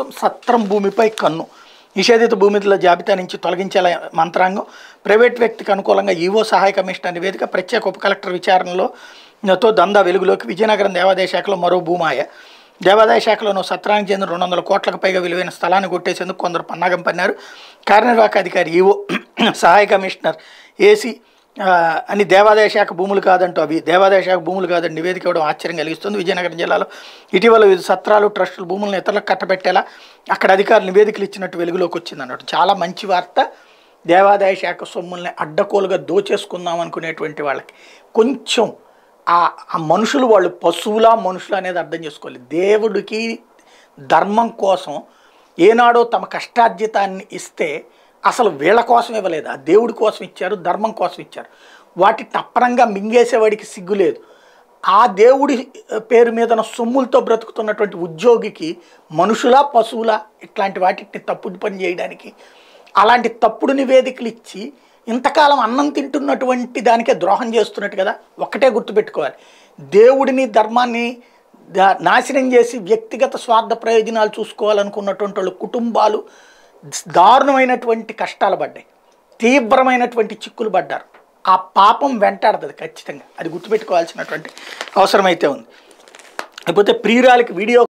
ప్రభుత్వం సత్రం భూమిపై కన్ను నిషేధిత భూమిల జాబితా నుంచి తొలగించేలా మంత్రాంగం ప్రైవేట్ వ్యక్తికి అనుకూలంగా ఈవో సహాయ కమిషనర్ నివేదిక ప్రత్యేక ఉప కలెక్టర్ విచారణలో తో దందా వెలుగులోకి విజయనగరం దేవాదాయ శాఖలో మరో భూమాయ దేవాదాయ శాఖలోనూ సత్రానికి చెందిన రెండు వందల కోట్లకు పైగా విలువైన స్థలాన్ని కొట్టేసేందుకు కొందరు పన్నాగం పన్నారు కార్యనిర్వాహక అధికారి ఈవో సహాయ కమిషనర్ ఏసీ ఆ, అని దేవాదాయ శాఖ భూములు కాదంటూ అవి దేవాదాయ శాఖ భూములు కాదని నివేదిక ఇవ్వడం ఆశ్చర్యం కలిగిస్తుంది విజయనగరం జిల్లాలో ఇటీవల వివిధ సత్రాలు ట్రస్టులు భూములను ఇతరులకు కట్టబెట్టేలా అక్కడ అధికారులు నివేదికలు ఇచ్చినట్టు వెలుగులోకి వచ్చింది అన్నట్టు చాలా మంచి వార్త దేవాదాయ శాఖ సొమ్ముల్ని అడ్డకోలుగా దోచేసుకుందాం అనుకునేటువంటి వాళ్ళకి కొంచెం ఆ ఆ మనుషులు వాళ్ళు పశువులా మనుషులు అనేది అర్థం చేసుకోవాలి దేవుడికి ధర్మం కోసం ఏనాడో తమ కష్టార్జితాన్ని ఇస్తే అసలు వీళ్ళ కోసం ఇవ్వలేదు ఆ దేవుడి కోసం ఇచ్చారు ధర్మం కోసం ఇచ్చారు వాటి తప్పనంగా మింగేసేవాడికి సిగ్గు లేదు ఆ దేవుడి పేరు మీద సొమ్ములతో బ్రతుకుతున్నటువంటి ఉద్యోగికి మనుషులా పశువులా ఇట్లాంటి వాటిని తప్పుడు పని చేయడానికి అలాంటి తప్పుడు నివేదికలు ఇచ్చి ఇంతకాలం అన్నం తింటున్నటువంటి దానికే ద్రోహం చేస్తున్నట్టు కదా ఒక్కటే గుర్తుపెట్టుకోవాలి దేవుడిని ధర్మాన్ని దా- నాశనం చేసి వ్యక్తిగత స్వార్థ ప్రయోజనాలు చూసుకోవాలనుకున్నటువంటి వాళ్ళ కుటుంబాలు దారుణమైనటువంటి కష్టాలు పడ్డాయి తీవ్రమైనటువంటి చిక్కులు పడ్డారు ఆ పాపం వెంటాడుతుంది ఖచ్చితంగా అది గుర్తుపెట్టుకోవాల్సినటువంటి అవసరం అయితే ఉంది లేకపోతే ప్రియురాలకి వీడియో